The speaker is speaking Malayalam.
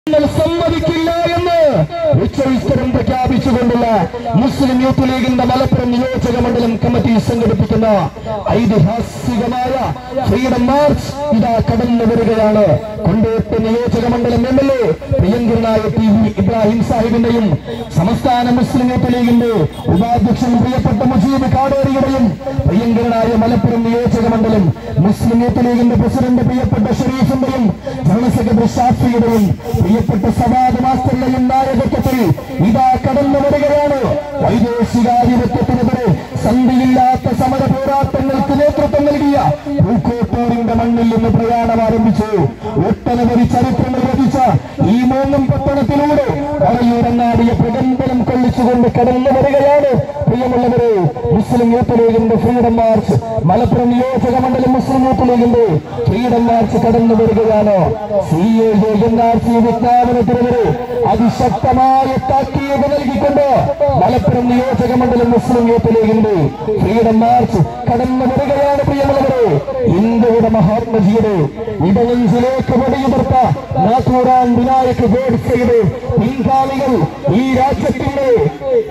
ഞങ്ങൾ സമ്മതിക്കില്ല എന്ന് ഉച്ചവിസ്തരം പ്രഖ്യാപിച്ചുകൊണ്ടുള്ള മുസ്ലിം യൂത്ത് ലീഗിന്റെ മലപ്പുറം നിയോജക മണ്ഡലം കമ്മിറ്റി സംഘടിപ്പിക്കുന്ന ഐതിഹാസികമായ ഫ്രീഡം മാർച്ച് ഇതാ കടന്നു വരികയാണ് കൊണ്ടോട്ട് നിയോജക മണ്ഡലം എം എൽ എ പ്രിയങ്കരനായ ടി വി ഇബ്രാഹിം സാഹിബിന്റെയും സംസ്ഥാന മുസ്ലിം യൂത്ത് ലീഗിന്റെ ഉപാധ്യക്ഷൻ പ്രിയപ്പെട്ട മുജീബ് കാടേറിയുടെയും പ്രിയങ്കരനായ മലപ്പുറം നിയോജക മണ്ഡലം മുസ്ലിം യൂത്ത് ലീഗിന്റെ പ്രസിഡന്റ് പ്രിയപ്പെട്ട ഷെരീഫിന്റെയും ജനറൽ സെക്രട്ടറി ഷാഫിയുടെയും പ്രിയപ്പെട്ട സവാദ് മാസ്റ്ററിന്റെയും നായകത്വത്തിൽ ഇതാ കടന്നു വരികയാണ് വൈദേശികാധിപത്യത്തിനെതിരെ സന്ധിയില്ലാത്ത സമര പോരാട്ടങ്ങൾക്ക് നേതൃത്വം നൽകിയ പൂക്കോട്ടൂരിന്റെ മണ്ണിൽ നിന്ന് പ്രയാണം ആരംഭിച്ചു ഒട്ടനവധി ചരിത്രങ്ങൾ രചിച്ച ഈ മൂന്നും പട്ടണത്തിലൂടെ പറയൂരങ്ങാടിയ പ്രകമ്പനം കൊള്ളിച്ചുകൊണ്ട് കടന്നു വരികയാണ് പ്രിയമുള്ളവരെ മുസ്ലിം യൂത്ത് ലീഗിന്റെ ഫ്രീഡം മാർച്ച് മലപ്പുറം നിയോജക മണ്ഡലം മുസ്ലിം യൂത്ത് ലീഗിന്റെ ഫ്രീഡം മാർച്ച് കടന്നു വരികയാണ് C A N R C വിജ്ഞാപനത്തിനെതിരെ അതിശക്തമായ താക്കീത് നൽകിക്കൊണ്ട് മലപ്പുറം നിയോജക മണ്ഡലം മുസ്ലിം യൂത്ത് ലീഗിന്റെ ഫ്രീഡം മാർച്ച് കടന്നു വരികയാണ് പ്രിയമുള്ളവരെ ഇന്ത്യയുടെ മഹാത്മജിയുടെ ഇടവഞ്ചിലേക്ക് വെടിയുതിർത്ത നാഥൂറാൻ വിനായക് ഗോഡ്സയുടെ പിൻഗാമികൾ ഈ രാജ്യത്തിന്റെ